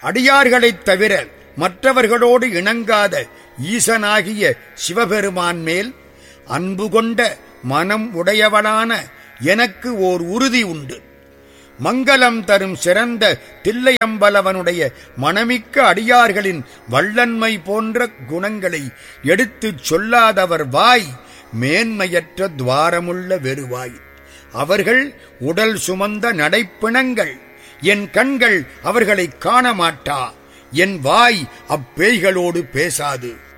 அடியார்களைத் தவிர மற்றவர்களோடு இணங்காத ஈசனாகிய சிவபெருமான் மேல் அன்பு கொண்ட மனம் உடையவளான எனக்கு ஓர் உறுதி உண்டு மங்களம் தரும் சிறந்த தில்லையம்பலவனுடைய மணமிக்க அடியார்களின் வள்ளன்மை போன்ற குணங்களை எடுத்துச் சொல்லாதவர் வாய் மேன்மையற்ற துவாரமுள்ள வெறுவாய் அவர்கள் உடல் சுமந்த நடைப்பிணங்கள் என் கண்கள் அவர்களை காண மாட்டா என் வாய் அப்பேய்களோடு பேசாது